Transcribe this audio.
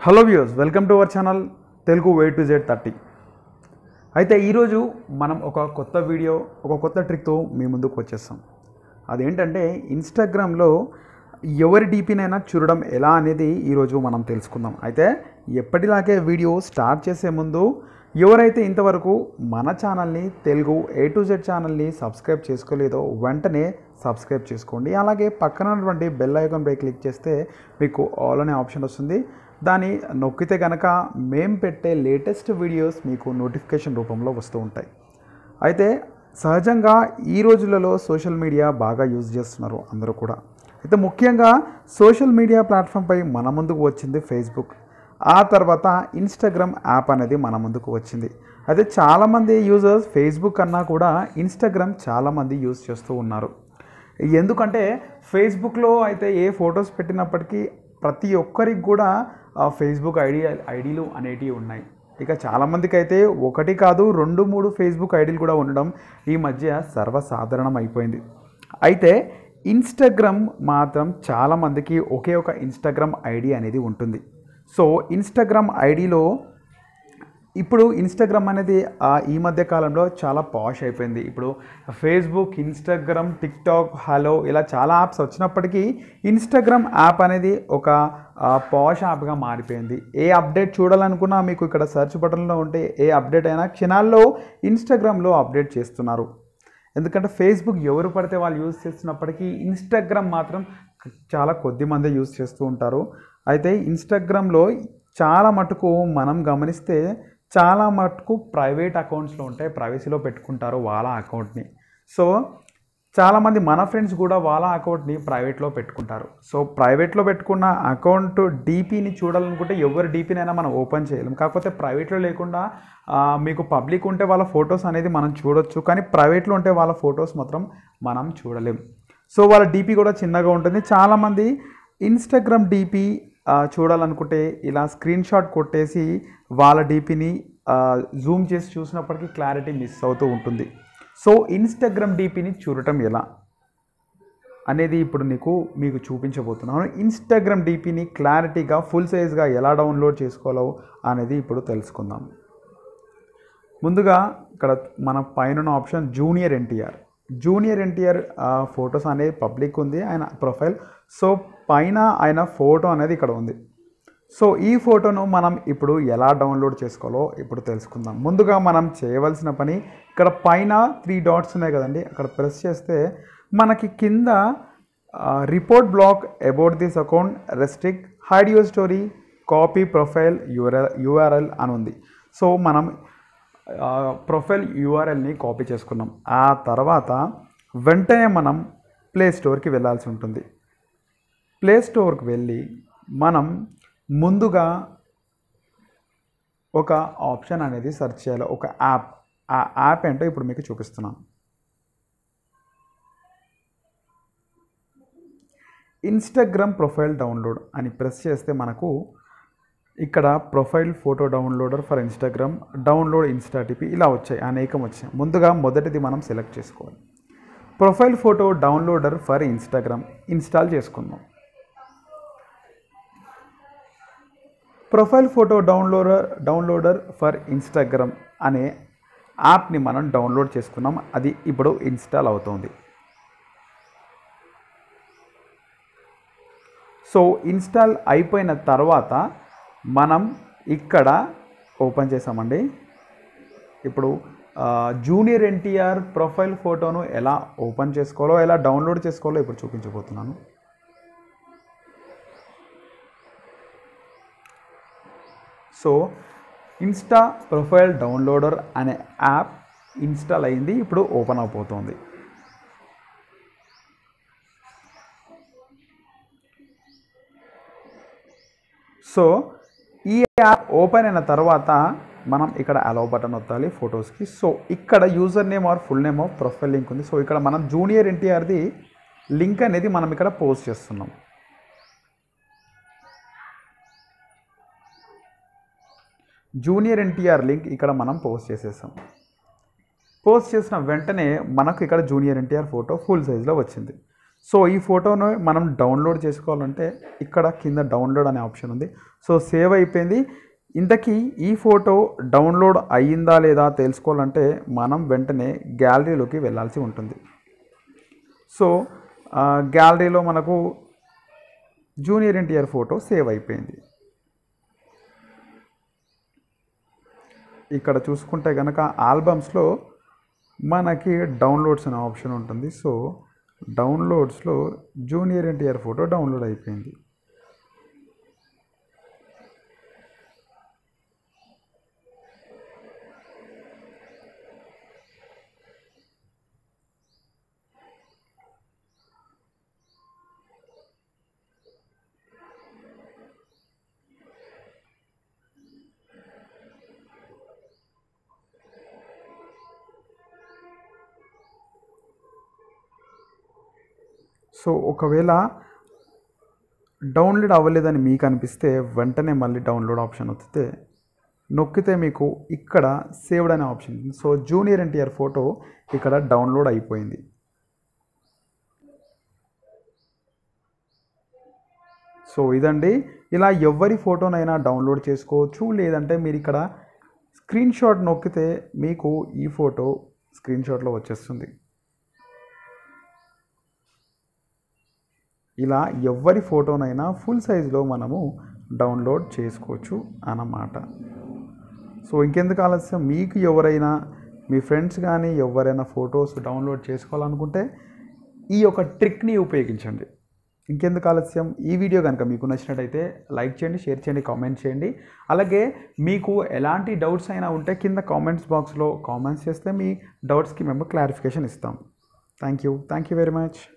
Hello views welcome to our channel Telugu A to Z thirty అయితే ఈరోజు మనం ఒక కొత్త వీడియో ఒక కొత్త ట్రిక్తో మీ ముందుకు వచ్చేస్తాం అదేంటంటే ఇన్స్టాగ్రామ్లో ఎవరి డీపీనైనా చూడడం ఎలా అనేది ఈరోజు మనం తెలుసుకుందాం అయితే ఎప్పటిలాగే వీడియో స్టార్ట్ చేసే ముందు ఎవరైతే ఇంతవరకు మన ఛానల్ని తెలుగు ఏ టు జెడ్ ఛానల్ని సబ్స్క్రైబ్ చేసుకోలేదో వెంటనే సబ్స్క్రైబ్ చేసుకోండి అలాగే పక్కన ఉన్నటువంటి బెల్ ఐకాన్ పై క్లిక్ చేస్తే మీకు ఆల్ అనే ఆప్షన్ వస్తుంది దాన్ని నొక్కితే కనుక మేము పెట్టే లేటెస్ట్ వీడియోస్ మీకు నోటిఫికేషన్ రూపంలో వస్తూ ఉంటాయి అయితే సహజంగా ఈ రోజులలో సోషల్ మీడియా బాగా యూజ్ చేస్తున్నారు అందరూ కూడా అయితే ముఖ్యంగా సోషల్ మీడియా ప్లాట్ఫామ్పై మన ముందుకు వచ్చింది ఫేస్బుక్ ఆ తర్వాత ఇన్స్టాగ్రామ్ యాప్ అనేది మన ముందుకు వచ్చింది అయితే చాలామంది యూజర్స్ ఫేస్బుక్ కన్నా కూడా ఇన్స్టాగ్రామ్ చాలామంది యూజ్ చేస్తూ ఉన్నారు ఎందుకంటే ఫేస్బుక్లో అయితే ఏ ఫొటోస్ పెట్టినప్పటికీ ప్రతి ఒక్కరికి కూడా ఆ ఫేస్బుక్ ఐడి ఐడీలు అనేటివి ఉన్నాయి ఇక చాలామందికి అయితే ఒకటి కాదు రెండు మూడు ఫేస్బుక్ ఐడీలు కూడా ఉండడం ఈ మధ్య సర్వసాధారణం అయిపోయింది అయితే ఇన్స్టాగ్రామ్ మాత్రం చాలామందికి ఒకే ఒక ఇన్స్టాగ్రామ్ ఐడి అనేది ఉంటుంది సో ఇన్స్టాగ్రామ్ ఐడిలో ఇప్పుడు ఇన్స్టాగ్రామ్ అనేది ఆ, ఈ మధ్య కాలంలో చాలా పాష్ అయిపోయింది ఇప్పుడు ఫేస్బుక్ ఇన్స్టాగ్రామ్ టిక్టాక్ హలో ఇలా చాలా యాప్స్ వచ్చినప్పటికీ ఇన్స్టాగ్రామ్ యాప్ అనేది ఒక పాష్ యాప్గా మారిపోయింది ఏ అప్డేట్ చూడాలనుకున్నా మీకు ఇక్కడ సెర్చ్ బటన్లో ఉంటే ఏ అప్డేట్ అయినా క్షణాల్లో ఇన్స్టాగ్రామ్లో అప్డేట్ చేస్తున్నారు ఎందుకంటే ఫేస్బుక్ ఎవరు పడితే వాళ్ళు యూజ్ చేస్తున్నప్పటికీ ఇన్స్టాగ్రామ్ మాత్రం చాలా కొద్ది మంది యూజ్ చేస్తూ ఉంటారు అయితే ఇన్స్టాగ్రామ్లో చాలా మటుకు మనం గమనిస్తే చాలా మటుకు ప్రైవేట్ అకౌంట్స్లో ఉంటాయి ప్రైవసీలో పెట్టుకుంటారు వాళ్ళ అకౌంట్ని సో చాలామంది మన ఫ్రెండ్స్ కూడా వాళ్ళ అకౌంట్ని ప్రైవేట్లో పెట్టుకుంటారు సో ప్రైవేట్లో పెట్టుకున్న అకౌంట్ డీపీని చూడాలనుకుంటే ఎవరి డీపీనైనా మనం ఓపెన్ చేయలేం కాకపోతే ప్రైవేట్లో లేకుండా ఆ, మీకు పబ్లిక్ ఉంటే వాళ్ళ ఫొటోస్ అనేది మనం చూడొచ్చు కానీ ప్రైవేట్లో ఉంటే వాళ్ళ ఫొటోస్ మాత్రం మనం చూడలేం సో వాళ్ళ డీపీ కూడా చిన్నగా ఉంటుంది చాలామంది ఇన్స్టాగ్రామ్ డీపీ చూడాలనుకుంటే ఇలా స్క్రీన్ షాట్ కొట్టేసి వాళ్ళ డీపీని జూమ్ చేసి చూసినప్పటికీ క్లారిటీ మిస్ అవుతూ ఉంటుంది సో ఇన్స్టాగ్రామ్ డీపీని చూడటం ఎలా అనేది ఇప్పుడు నీకు మీకు చూపించబోతున్నాను ఇన్స్టాగ్రామ్ డీపీని క్లారిటీగా ఫుల్ సైజ్గా ఎలా డౌన్లోడ్ చేసుకోవాలో అనేది ఇప్పుడు తెలుసుకుందాం ముందుగా ఇక్కడ మన పైన option junior NTR junior NTR photos అనేది పబ్లిక్ ఉంది ఆయన ప్రొఫైల్ సో పైన ఆయన ఫోటో అనేది ఇక్కడ ఉంది సో ఈ ఫోటోను మనం ఇప్పుడు ఎలా డౌన్లోడ్ చేసుకోవాలో ఇప్పుడు తెలుసుకుందాం ముందుగా మనం చేయవలసిన పని ఇక్కడ పైన త్రీ డాట్స్ ఉన్నాయి కదండి అక్కడ ప్రెస్ చేస్తే మనకి కింద report block about this account restrict hide your story copy profile URL URL అని ఉంది సో మనం ఆ, ప్రొఫైల్ యూఆర్ఎల్ని కాపీ చేసుకున్నాం ఆ తర్వాత వెంటనే మనం ప్లే స్టోర్కి వెళ్ళాల్సి ఉంటుంది ప్లే స్టోర్కి వెళ్ళి మనం ముందుగా ఒక ఆప్షన్ అనేది సెర్చ్ చేయాలి ఒక యాప్ ఆ యాప్ ఏంటో ఇప్పుడు మీకు చూపిస్తున్నాను ఇన్స్టాగ్రామ్ ప్రొఫైల్ డౌన్లోడ్ అని ప్రెస్ చేస్తే మనకు ఇక్కడ profile photo downloader for Instagram download Insta DP ఇలా వచ్చాయి అనేకం వచ్చాయి ముందుగా మొదటిది మనం సెలెక్ట్ చేసుకోవాలి profile photo downloader for Instagram install చేసుకుందాం profile photo downloader downloader for Instagram అనే యాప్ని మనం డౌన్లోడ్ చేసుకున్నాం అది ఇప్పుడు ఇన్స్టాల్ అవుతుంది సో ఇన్స్టాల్ అయిపోయిన తర్వాత మనం ఇక్కడ ఓపెన్ చేసామండి ఇప్పుడు జూనియర్ ఎన్టీఆర్ ప్రొఫైల్ ఫోటోను ఎలా ఓపెన్ చేసుకోవాలో ఎలా డౌన్లోడ్ చేసుకోవాలో ఇప్పుడు చూపించబోతున్నాను సో ఇన్స్టా ప్రొఫైల్ డౌన్లోడర్ అనే యాప్ ఇన్స్టాల్ అయింది ఇప్పుడు ఓపెన్ అయిపోతుంది సో ఈ యాప్ ఓపెన్ అయిన తర్వాత మనం ఇక్కడ అలౌ బటన్ వత్తాలి ఫొటోస్కి సో ఇక్కడ user name or full name of profile link ఉంది సో ఇక్కడ మనం జూనియర్ ఎన్టీఆర్ది లింక్ అనేది మనం ఇక్కడ పోస్ట్ చేస్తున్నాం జూనియర్ ఎన్టీఆర్ లింక్ ఇక్కడ మనం పోస్ట్ చేసేసాం పోస్ట్ చేసిన వెంటనే మనకు ఇక్కడ జూనియర్ ఎన్టీఆర్ ఫోటో ఫుల్ సైజ్లో వచ్చింది సో ఈ ఫోటోను మనం డౌన్లోడ్ చేసుకోవాలంటే ఇక్కడ కింద డౌన్లోడ్ అనే ఆప్షన్ ఉంది సో సేవ్ అయిపోయింది ఇంతకీ ఈ ఫోటో డౌన్లోడ్ అయ్యిందా లేదా తెలుసుకోవాలంటే మనం వెంటనే గ్యాలరీలోకి వెళ్ళాల్సి ఉంటుంది సో ఆ, గ్యాలరీలో మనకు జూనియర్ ఎన్టీఆర్ ఫోటో సేవ్ అయిపోయింది ఇక్కడ చూసుకుంటే కనుక ఆల్బమ్స్లో మనకి డౌన్లోడ్స్ అనే ఆప్షన్ ఉంటుంది సో డౌన్లోడ్స్లో జూనియర్ ఎన్టీఆర్ ఫోటో డౌన్లోడ్ అయిపోయింది సో ఒకవేళ డౌన్లోడ్ అవ్వలేదని మీకు అనిపిస్తే వెంటనే మళ్ళీ డౌన్లోడ్ ఆప్షన్ వస్తే నొక్కితే మీకు ఇక్కడ సేవ్డ్ అనే ఆప్షన్ ఉంది. సో జూనియర్ ఎన్టీఆర్ ఫోటో ఇక్కడ డౌన్లోడ్ అయిపోయింది సో ఇదండి ఇలా ఎవరి ఫోటోనైనా డౌన్లోడ్ చేసుకోవచ్చు లేదంటే మీరు ఇక్కడ స్క్రీన్ షాట్ నొక్కితే మీకు ఈ ఫోటో స్క్రీన్ షాట్లో వచ్చేస్తుంది ఇలా ఎవరి ఫోటోనైనా ఫుల్ సైజులో మనము డౌన్లోడ్ చేసుకోవచ్చు అన్నమాట సో ఇంకెందుకు ఆలస్యం మీకు ఎవరైనా మీ ఫ్రెండ్స్ కానీ ఎవరైనా ఫొటోస్ డౌన్లోడ్ చేసుకోవాలనుకుంటే ఈ యొక్క ట్రిక్ని ఉపయోగించండి ఇంకెందుకు ఆలస్యం ఈ వీడియో కనుక మీకు నచ్చినట్టయితే లైక్ చేయండి షేర్ చేయండి కామెంట్ చేయండి అలాగే మీకు ఎలాంటి డౌట్స్ అయినా ఉంటే కింద కామెంట్స్ బాక్స్లో కామెంట్స్ చేస్తే మీ డౌట్స్కి మేము క్లారిఫికేషన్ ఇస్తాం thank you thank you very much